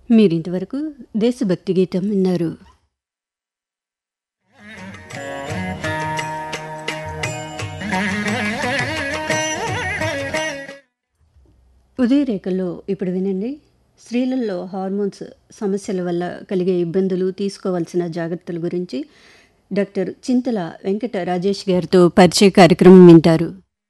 మీరింతవరకు దేశభక్తి గీతం విన్నారు ఉదయరేఖల్లో ఇప్పుడు వినండి స్త్రీలలో హార్మోన్స్ సమస్యల వల్ల కలిగే ఇబ్బందులు తీసుకోవాల్సిన జాగ్రత్తల గురించి డాక్టర్ చింతల వెంకట రాజేష్ గారితో పరిచయ కార్యక్రమం వింటారు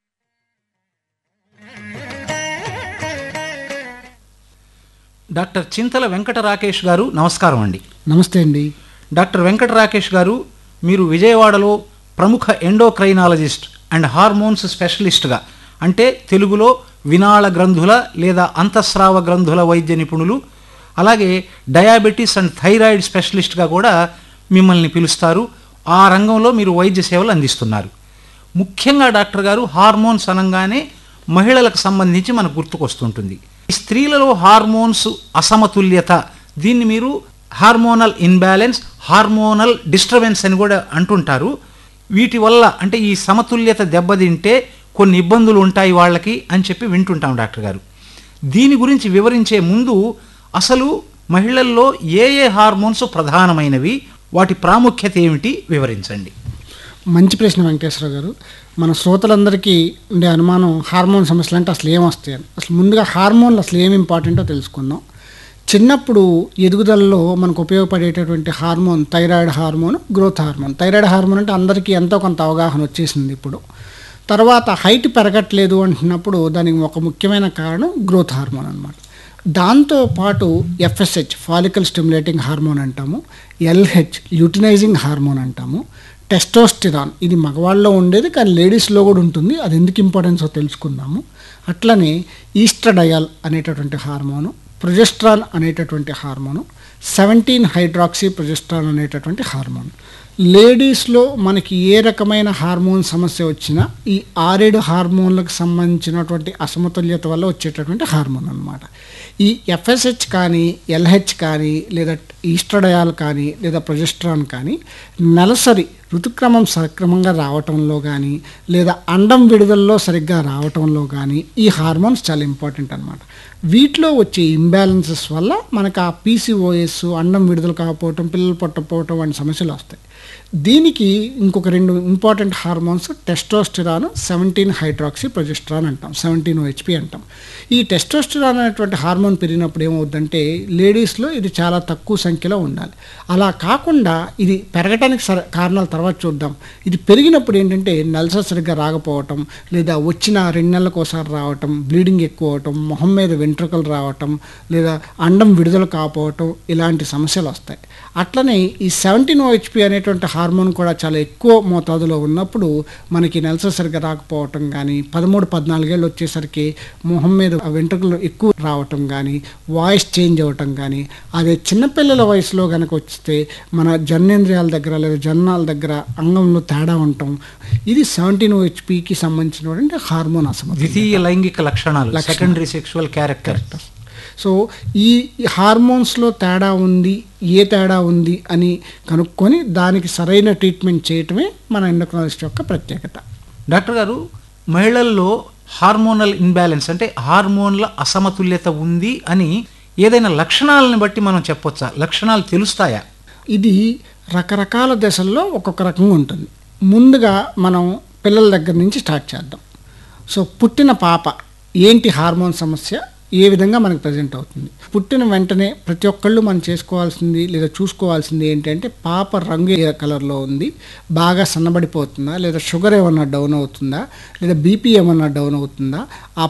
డాక్టర్ చింతల వెంకట రాకేష్ గారు నమస్కారం అండి నమస్తే అండి డాక్టర్ వెంకట రాకేష్ గారు మీరు విజయవాడలో ప్రముఖ ఎండోక్రైనాలజిస్ట్ అండ్ హార్మోన్స్ స్పెషలిస్ట్గా అంటే తెలుగులో వినాళ గ్రంథుల లేదా అంతఃస్రావ గ్రంథుల వైద్య నిపుణులు అలాగే డయాబెటీస్ అండ్ థైరాయిడ్ స్పెషలిస్ట్గా కూడా మిమ్మల్ని పిలుస్తారు ఆ రంగంలో మీరు వైద్య సేవలు అందిస్తున్నారు ముఖ్యంగా డాక్టర్ గారు హార్మోన్స్ అనగానే మహిళలకు సంబంధించి మనకు గుర్తుకొస్తుంటుంది ఈ స్త్రీలలో హార్మోన్స్ అసమతుల్యత దీన్ని మీరు హార్మోనల్ ఇన్బ్యాలెన్స్ హార్మోనల్ డిస్టర్బెన్స్ అని కూడా అంటుంటారు వీటి వల్ల అంటే ఈ సమతుల్యత దెబ్బతింటే కొన్ని ఇబ్బందులు ఉంటాయి వాళ్ళకి అని చెప్పి వింటుంటాం డాక్టర్ గారు దీని గురించి వివరించే ముందు అసలు మహిళల్లో ఏ ఏ హార్మోన్స్ ప్రధానమైనవి వాటి ప్రాముఖ్యత ఏమిటి వివరించండి మంచి ప్రశ్న వెంకటేశ్వర గారు మన శ్రోతలందరికీ ఉండే అనుమానం హార్మోన్ సమస్యలు అంటే అసలు ఏమొస్తాయని అసలు ముందుగా హార్మోన్లు అసలు ఏమి ఇంపార్టెంటో తెలుసుకుందాం చిన్నప్పుడు ఎదుగుదలలో మనకు ఉపయోగపడేటటువంటి hormone thyroid hormone growth hormone thyroid hormone అంటే అందరికీ ఎంతో కొంత అవగాహన వచ్చేసింది ఇప్పుడు తర్వాత హైట్ పెరగట్లేదు అంటున్నప్పుడు దానికి ఒక ముఖ్యమైన కారణం గ్రోత్ హార్మోన్ అనమాట దాంతో పాటు ఎఫ్ఎస్హెచ్ ఫాలికల్ స్టిమ్యులేటింగ్ హార్మోన్ అంటాము ఎల్హెచ్ ల్యూటినైజింగ్ హార్మోన్ అంటాము టెస్టోస్టిరాన్ ఇది మగవాళ్ళలో ఉండేది కానీ లేడీస్లో కూడా ఉంటుంది అది ఎందుకు ఇంపార్టెన్సో తెలుసుకుందాము అట్లనే ఈస్ట్రడయాల్ అనేటటువంటి హార్మోను ప్రొజెస్ట్రాన్ అనేటటువంటి హార్మోను సెవెంటీన్ హైడ్రాక్సీ ప్రొజెస్ట్రాన్ అనేటటువంటి హార్మోన్ లేడీస్లో మనకి ఏ రకమైన హార్మోన్ సమస్య వచ్చినా ఈ ఆరేడు హార్మోన్లకు సంబంధించినటువంటి అసమతుల్యత వల్ల వచ్చేటటువంటి హార్మోన్ అనమాట ఈ ఎఫ్ఎస్హెచ్ కానీ ఎల్హెచ్ కానీ లేదా ఈస్ట్రడయాల్ కానీ లేదా ప్రొజెస్ట్రాన్ కానీ నెలసరి ఋతుక్రమం సక్రమంగా రావటంలో కానీ లేదా అండం విడుదలలో సరిగ్గా రావటంలో కానీ ఈ హార్మోన్స్ చాలా ఇంపార్టెంట్ అనమాట వీటిలో వచ్చే ఇంబ్యాలెన్సెస్ వల్ల మనకు ఆ పీసీఓఎస్ అండం విడుదల కాకపోవటం పిల్లలు పుట్టకపోవటం వంటి సమస్యలు వస్తాయి దీనికి ఇంకొక రెండు important hormones testosterone seventeen hydroxy progesterone అంటాం సెవెంటీన్ ఓహెచ్పి అంటాం ఈ టెస్టోస్టిరాన్ అనేటువంటి హార్మోన్ పెరిగినప్పుడు ఏమవుద్దంటే లేడీస్లో ఇది చాలా తక్కువ సంఖ్యలో ఉండాలి అలా కాకుండా ఇది పెరగటానికి సర కారణాల తర్వాత చూద్దాం ఇది పెరిగినప్పుడు ఏంటంటే నెలస సరిగ్గా రాకపోవటం లేదా వచ్చిన రెండు నెలలకు ఒకసారి రావటం బ్లీడింగ్ ఎక్కువ అవటం మొహం మీద వెంట్రుకలు రావటం లేదా అండం విడుదల కాకపోవటం ఇలాంటి సమస్యలు వస్తాయి అట్లనే ఈ సెవెంటీన్ ఓహెచ్పి అనేటువంటి హార్మోన్ కూడా చాలా ఎక్కువ మోతాదులో ఉన్నప్పుడు మనకి నెలస సరిగ్గా రాకపోవటం కానీ పదమూడు పద్నాలుగేళ్ళు వచ్చేసరికి మొహం మీద వెంట్రుకలు ఎక్కువ రావటం కానీ వాయిస్ చేంజ్ అవ్వటం కానీ అదే చిన్నపిల్లల వయసులో కనుక వస్తే మన జననేంద్రియాల దగ్గర లేదా జన్నాల దగ్గర అంగంలో తేడా ఉండటం ఇది సెవెంటీన్ ఓహెచ్పికి సంబంధించినటువంటి హార్మోన్ అసమతుల్యత ద్వితీయ లైంగిక లక్షణాలు లక్షణాలు. సెకండరీ సెక్షువల్ క్యారెక్టర్ సో ఈ హార్మోన్స్లో తేడా ఉంది ఏ తేడా ఉంది అని కనుక్కొని దానికి సరైన ట్రీట్మెంట్ చేయటమే మన ఎండోక్రాలజిస్ట్ యొక్క ప్రత్యేకత డాక్టర్ గారు మహిళల్లో హార్మోనల్ ఇన్బ్యాలెన్స్ అంటే హార్మోన్ల అసమతుల్యత ఉంది అని ఏదైనా లక్షణాలను బట్టి మనం చెప్పొచ్చా లక్షణాలు తెలుస్తాయా ఇది రకరకాల దశల్లో ఒక్కొక్క రకంగా ఉంటుంది ముందుగా మనం పిల్లల దగ్గర నుంచి స్టార్ట్ చేద్దాం సో పుట్టిన పాప ఏంటి హార్మోన్ సమస్య ఏ విధంగా మనకు ప్రజెంట్ అవుతుంది పుట్టిన వెంటనే ప్రతి ఒక్కళ్ళు మనం చేసుకోవాల్సింది లేదా చూసుకోవాల్సింది ఏంటంటే పాప రంగు ఏ కలర్లో ఉంది బాగా సన్నబడిపోతుందా లేదా షుగర్ ఏమన్నా డౌన్ అవుతుందా లేదా బీపీ ఏమన్నా డౌన్ అవుతుందా ఆ